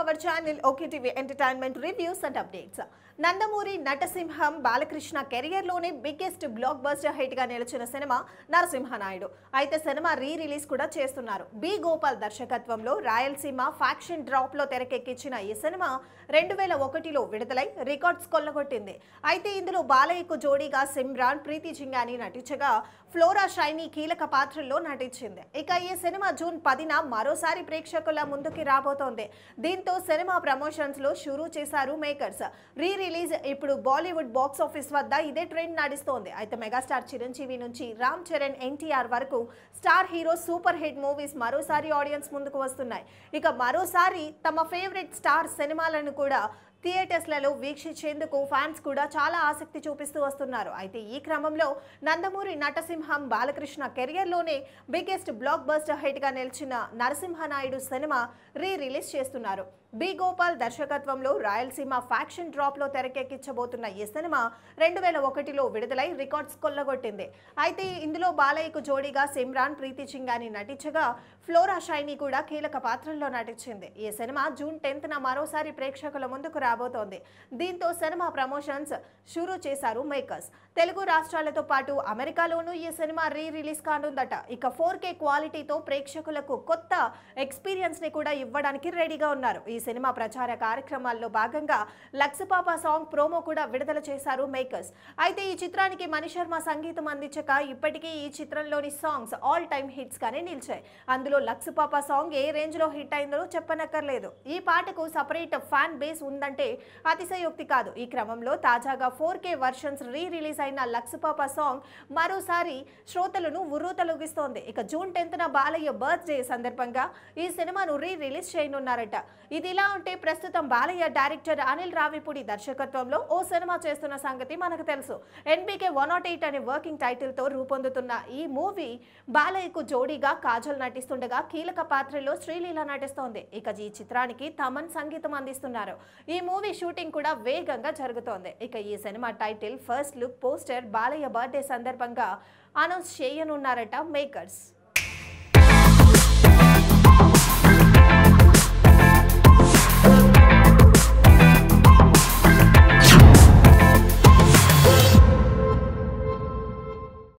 hour channel okay TV entertainment reviews and updates Nandamuri నటసింహం Balakrishna career లోనే biggest blockbuster hit గా నిలిచిన cinema Narasimha Naidu అయితే సినిమా రీ రిలీజ్ కూడా చేస్తున్నారు బి గోపాల్ దర్శకత్వంలో రాయలసీమ ఫ్యాక్షన్ డ్రాప్ లో తెరకెక్కించిన ఈ సినిమా రెండు వేల ఒకటిలో విడుదలై రికార్డ్స్ కొల్లగొట్టింది అయితే ఇందులో బాలయ్యకు జోడీగా సిమ్రాన్ ప్రీతి జింగాని నటించగా ఫ్లోరా షైనీ కీలక పాత్రల్లో నటించింది ఇక ఈ సినిమా జూన్ పదిన మరోసారి ప్రేక్షకుల ముందుకి రాబోతోంది దీంతో సినిమా ప్రమోషన్స్ లో షురూ చేశారు మేకర్స్ రీ రిలీజ్ ఇప్పుడు బాలీవుడ్ బాక్స్ ఆఫీస్ వద్ద ఇదే ట్రెండ్ నడుస్తోంది అయితే మెగాస్టార్ చిరంజీవి నుంచి రామ్ చరణ్ ఎన్టీఆర్ వరకు star hero super hit movies మరోసారి ఆడియన్స్ ముందుకు వస్తున్నాయి ఇక మరోసారి తమ ఫేవరెట్ స్టార్ సినిమాలను కూడా థియేటర్స్లలో వీక్షించేందుకు ఫ్యాన్స్ కూడా చాలా ఆసక్తి చూపిస్తూ వస్తున్నారు అయితే ఈ క్రమంలో నందమూరి నటసింహం బాలకృష్ణ కెరియర్లోనే బిగ్గెస్ట్ బ్లాక్ బస్టర్ హిట్గా నిలిచిన నరసింహనాయుడు సినిమా రీ రిలీజ్ చేస్తున్నారు బి గోపాల్ దర్శకత్వంలో రాయలసీమ ఫ్యాక్షన్ డ్రాప్లో తెరకెక్కించబోతున్న ఈ సినిమా రెండు వేల ఒకటిలో విడుదలై రికార్డ్స్ కొల్లగొట్టింది అయితే ఇందులో బాలయ్యకు జోడీగా సిమ్రాన్ ప్రీతి చింగాని నటించగా ఫ్లోరా షైనీ కూడా కీలక పాత్రల్లో నటించింది ఈ సినిమా జూన్ టెన్త్న మరోసారి ప్రేక్షకుల ముందుకు రాబోతోంది దీంతో సినిమా ప్రమోషన్స్ షురూ చేశారు మేకర్స్ తెలుగు రాష్ట్రాలతో పాటు అమెరికాలోనూ ఈ సినిమా రీ రిలీజ్ కానుందట ఇక ఫోర్ కే క్వాలిటీతో ప్రేక్షకులకు కొత్త ఎక్స్పీరియన్స్ ని కూడా ఇవ్వడానికి రెడీగా ఉన్నారు ఈ సినిమా ప్రచార కార్యక్రమాల్లో భాగంగా లక్సపాప సాంగ్ ప్రోమో కూడా విడుదల చేశారు మేకర్స్ అయితే ఈ చిత్రానికి మణిశర్మ సంగీతం అందించక ఇప్పటికీ ఈ చిత్రంలోని సాంగ్స్ ఆల్ టైమ్ హిట్స్ గానే నిలిచాయి అందులో లక్సపాప సాంగ్ ఏ రేంజ్ లో హిట్ అయిందో చెప్పనక్కర్లేదు ఈ పాటకు సపరేట్ ఫ్యాన్ బేస్ ఉందంటే అతిశయోక్తి కాదు ఈ క్రమంలో తాజాగా four K versions re release అయిన లక్సపాప సాంగ్ మరోసారి శ్రోతలను ఉర్రూతలూగిస్తోంది ఇక జూన్ టెన్త్న బాలయ్య బర్త్డే సందర్భంగా ఈ సినిమాను రీ రిలీజ్ చేయనున్నారట ఇది ఇలా ఉంటే ప్రస్తుతం బాలయ్య డైరెక్టర్ అనిల్ రావిపూడి దర్శకత్వంలో ఓ సినిమా చేస్తున్న సంగతి మనకు తెలుసు ఎన్బికే వన్ నాట్ ఎయిట్ అనే వర్కింగ్ టైటిల్ తో రూపొందుతున్న ఈ మూవీ బాలయ్యకు జోడీగా కాజల్ నటిస్తుండగా కీలక పాత్రలో శ్రీలీల నటిస్తోంది ఇక ఈ చిత్రానికి తమన్ సంగీతం అందిస్తున్నారు ఈ మూవీ షూటింగ్ కూడా వేగంగా జరుగుతోంది ఇక ఈ సినిమా title first look poster Balayya birthday సందర్భంగా అనౌన్స్ చేయనున్నారట మేకర్స్